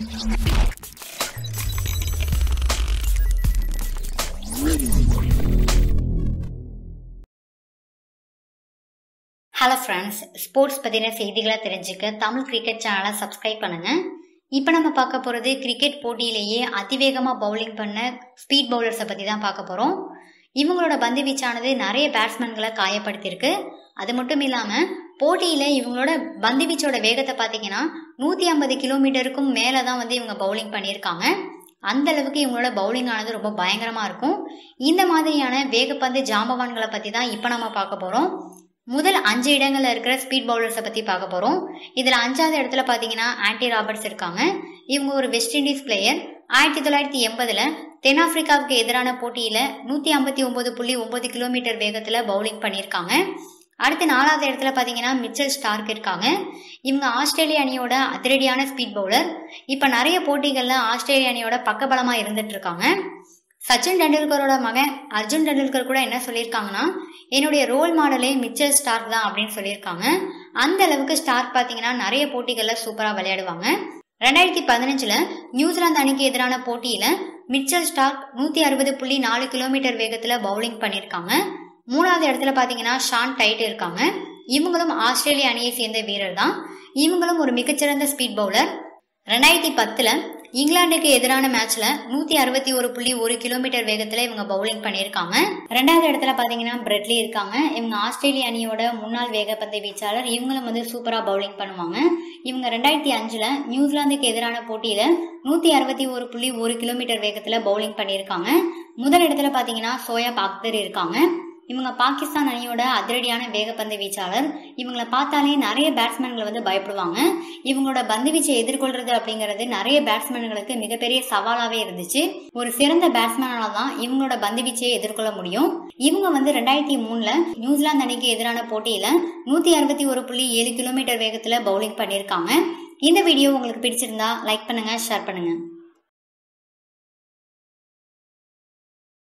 hello friends sports பற்றின செய்திகளை தெரிஞ்சுக்க தமிழ் கிரிக்கெட் சேனலை சப்ஸ்கிரைப் பண்ணுங்க இப்போ நம்ம பார்க்க போகிறது கிரிக்கெட் போட்டியிலேயே அதிவேகமாக பவுலிங் பண்ண ஸ்பீட் பவுலர்ஸை பற்றி தான் பார்க்க போகிறோம் இவங்களோட பந்து வீச்சானது நிறைய பேட்ஸ்மேன்களை காயப்படுத்தியிருக்கு அது மட்டும் இல்லாமல் போட்டியில் இவங்களோட பந்து வீச்சோட வேகத்தை பார்த்தீங்கன்னா நூற்றி ஐம்பது கிலோமீட்டருக்கும் மேலே தான் வந்து இவங்க பவுலிங் பண்ணியிருக்காங்க அந்த அளவுக்கு இவங்களோட பவுலிங் ஆனது ரொம்ப பயங்கரமாக இருக்கும் இந்த மாதிரியான வேகப்பந்து ஜாம்பவான்களை பற்றி தான் இப்போ நம்ம பார்க்க போகிறோம் முதல் அஞ்சு இடங்கள்ல இருக்கிற ஸ்பீட் பவுலர்ஸை பற்றி பார்க்க போகிறோம் இதில் அஞ்சாவது இடத்துல பார்த்தீங்கன்னா ஆன்டி ராபர்ட்ஸ் இருக்காங்க இவங்க ஒரு வெஸ்ட் இண்டீஸ் பிளேயர் ஆயிரத்தி தொள்ளாயிரத்தி எண்பதுல தென்னாப்பிரிக்காவுக்கு எதிரான போட்டியில் நூற்றி ஐம்பத்தி ஒம்பது புள்ளி ஒம்பது கிலோமீட்டர் வேகத்தில் பவுலிங் பண்ணியிருக்காங்க அடுத்து நாலாவது இடத்துல பார்த்தீங்கன்னா மிச்சல் ஸ்டார்க் இருக்காங்க இவங்க ஆஸ்திரேலிய அணியோட அதிரடியான ஸ்பீட் பவுலர் இப்போ நிறைய போட்டிகளில் ஆஸ்திரேலிய அணியோட பக்கபலமாக இருந்துட்டு இருக்காங்க சச்சின் டெண்டுல்கரோட மகன் அர்ஜுன் டெண்டுல்கர் கூட என்ன சொல்லியிருக்காங்கன்னா என்னுடைய ரோல் மாடலே மிச்சல் ஸ்டார்க் தான் அப்படின்னு சொல்லியிருக்காங்க அந்த அளவுக்கு ஸ்டார்க் பார்த்தீங்கன்னா நிறைய போட்டிகளில் சூப்பராக விளையாடுவாங்க ரெண்டாயிரத்தி பதினஞ்சில் நியூசிலாந்து அணிக்கு எதிரான போட்டியில் மிச்சல் ஸ்டார்க் நூற்றி அறுபது புள்ளி நாலு கிலோமீட்டர் வேகத்தில் பவுலிங் பண்ணியிருக்காங்க மூணாவது இடத்துல பார்த்தீங்கன்னா ஷான் டைட் இருக்காங்க இவங்களும் ஆஸ்திரேலிய அணியை சேர்ந்த வீரர் தான் இவங்களும் ஒரு மிகச்சிறந்த ஸ்பீட் பவுலர் ரெண்டாயிரத்தி பத்தில் இங்கிலாந்துக்கு எதிரான மேட்ச்ல நூத்தி அறுபத்தி ஒரு புள்ளி ஒரு கிலோமீட்டர் வேகத்துல இவங்க பவுலிங் பண்ணியிருக்காங்க ரெண்டாவது இடத்துல பாத்தீங்கன்னா பிரெட்லி இருக்காங்க இவங்க ஆஸ்திரேலிய அணியோட முன்னாள் வேகப்பந்து வீச்சாளர் இவங்களும் வந்து சூப்பரா பவுலிங் பண்ணுவாங்க இவங்க ரெண்டாயிரத்தி அஞ்சுல நியூசிலாந்துக்கு எதிரான போட்டியில நூத்தி அறுபத்தி ஒரு புள்ளி ஒரு கிலோமீட்டர் வேகத்துல பவுலிங் பண்ணியிருக்காங்க முதல் இடத்துல பாத்தீங்கன்னா சோயாப் அக்தர் இருக்காங்க இவங்க பாகிஸ்தான் அணியோட அதிரடியான வேகப்பந்து வீச்சாளர் இவங்களை பார்த்தாலே நிறைய பேட்ஸ்மேன்களை வந்து பயப்படுவாங்க இவங்களோட பந்து வீச்சை எதிர்கொள்றது அப்படிங்கிறது நிறைய பேட்ஸ்மேன்களுக்கு மிகப்பெரிய சவாலாவே இருந்துச்சு ஒரு சிறந்த பேட்ஸ்மேனால தான் இவங்களோட பந்து வீச்சையை எதிர்கொள்ள முடியும் இவங்க வந்து ரெண்டாயிரத்தி மூணுல நியூசிலாந்து அணிக்கு எதிரான போட்டியில நூத்தி அறுபத்தி ஒரு புள்ளி ஏழு கிலோமீட்டர் வேகத்துல பவுலிங் பண்ணியிருக்காங்க இந்த வீடியோ உங்களுக்கு பிடிச்சிருந்தா லைக் பண்ணுங்க ஷேர் பண்ணுங்க